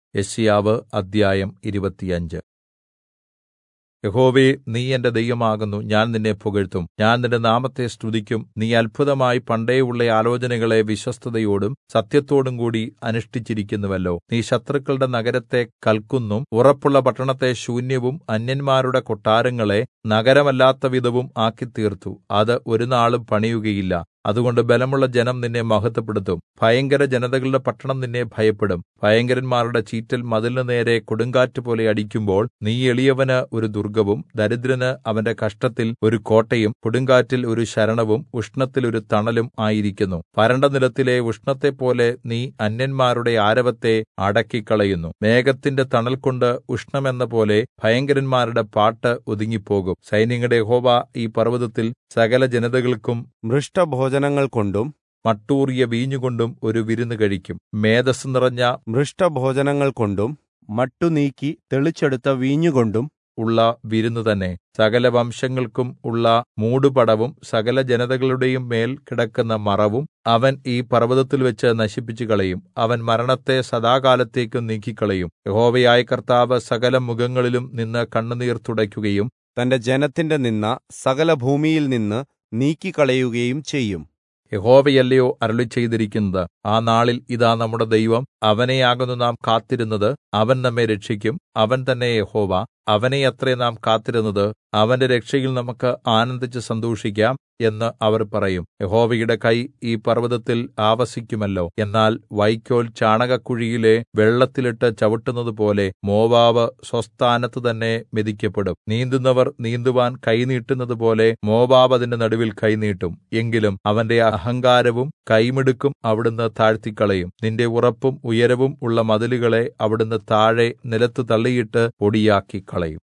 യെശയ്യാവ് അദ്ധ്യായം ഇരുപത്തിയഞ്ച് യഹോവേ നീ എന്റെ ദൈവമാകുന്നു ഞാൻ നിന്നെ പുകഴ്ത്തും ഞാൻ നിന്റെ നാമത്തെ സ്തുതിക്കും നീ അത്ഭുതമായി പണ്ടേയുള്ള ആലോചനകളെ വിശ്വസ്തതയോടും സത്യത്തോടും കൂടി അനുഷ്ഠിച്ചിരിക്കുന്നുവല്ലോ നീ ശത്രുക്കളുടെ നഗരത്തെ കൽക്കുന്നും ഉറപ്പുള്ള പട്ടണത്തെ ശൂന്യവും അന്യന്മാരുടെ കൊട്ടാരങ്ങളെ നഗരമല്ലാത്തവിധവും ആക്കിത്തീർത്തു അത് ഒരുനാളും പണിയുകയില്ല അതുകൊണ്ട് ബലമുള്ള ജനം നിന്നെ മഹത്വപ്പെടുത്തും ഭയങ്കര ജനതകളുടെ പട്ടണം നിന്നെ ഭയപ്പെടും ഭയങ്കരന്മാരുടെ ചീറ്റൽ മതിലിന് നേരെ കൊടുങ്കാറ്റുപോലെ അടിക്കുമ്പോൾ നീ എളിയവന് ഒരു ദുർഗവും ദരിദ്രന് അവന്റെ കഷ്ടത്തിൽ ഒരു കോട്ടയും കൊടുങ്കാറ്റിൽ ഒരു ശരണവും ഉഷ്ണത്തിൽ ഒരു തണലും ആയിരിക്കുന്നു വരണ്ട നിലത്തിലെ ഉഷ്ണത്തെപ്പോലെ നീ അന്യന്മാരുടെ ആരവത്തെ അടക്കിക്കളയുന്നു മേഘത്തിന്റെ തണൽ കൊണ്ട് ഉഷ്ണമെന്നപോലെ ഭയങ്കരന്മാരുടെ പാട്ട് ഒതുങ്ങിപ്പോകും സൈന്യങ്ങളുടെ യഹോവ ഈ പർവ്വതത്തിൽ സകല ജനതകൾക്കും മൃഷ്ടഭോജനങ്ങൾ കൊണ്ടും മട്ടൂറിയ വീഞ്ഞുകൊണ്ടും ഒരു വിരുന്ന് കഴിക്കും മേധസ് നിറഞ്ഞ മൃഷ്ടഭോജനങ്ങൾ കൊണ്ടും മട്ടുനീക്കി തെളിച്ചെടുത്ത വീഞ്ഞുകൊണ്ടും ഉള്ള വിരുന്ന് തന്നെ സകല വംശങ്ങൾക്കും ഉള്ള മൂടുപടവും സകല ജനതകളുടെയും മേൽ കിടക്കുന്ന മറവും അവൻ ഈ പർവ്വതത്തിൽ വെച്ച് നശിപ്പിച്ചു കളയും അവൻ മരണത്തെ സദാകാലത്തേക്കും നീക്കിക്കളയും യഹോവയായ കർത്താവ് സകല മുഖങ്ങളിലും നിന്ന് കണ്ണുനീർ തുടയ്ക്കുകയും തന്റെ ജനത്തിന്റെ നിന്ന സകല ഭൂമിയിൽ നിന്ന് നീക്കിക്കളയുകയും ചെയ്യും യഹോവയല്ലയോ അരുളി ചെയ്തിരിക്കുന്നത് ആ നാളിൽ ഇതാ നമ്മുടെ ദൈവം അവനെയാകുന്നു നാം കാത്തിരുന്നത് അവൻ നമ്മെ രക്ഷിക്കും അവൻ തന്നെ യഹോവ അവനെ അത്രേ നാം കാത്തിരുന്നത് അവന്റെ രക്ഷയിൽ നമുക്ക് ആനന്ദിച്ച് സന്തോഷിക്കാം എന്ന് അവർ പറയും യഹോവയുടെ കൈ ഈ പർവ്വതത്തിൽ ആവസിക്കുമല്ലോ എന്നാൽ വൈക്കോൽ ചാണകക്കുഴിയിലെ വെള്ളത്തിലിട്ട് ചവിട്ടുന്നതുപോലെ മോവാബ് സ്വസ്ഥാനത്ത് തന്നെ മെതിക്കപ്പെടും നീന്തുന്നവർ നീന്തുവാൻ കൈനീട്ടുന്നതുപോലെ മോവാബ് അതിന്റെ നടുവിൽ കൈനീട്ടും എങ്കിലും അവന്റെ അഹങ്കാരവും കൈമിടുക്കും അവിടുന്ന് താഴ്ത്തിക്കളയും നിന്റെ ഉറപ്പും ഉയരവും ഉള്ള മതിലുകളെ അവിടുന്ന് താഴെ നിലത്ത് തള്ളിയിട്ട് പൊടിയാക്കി കളയും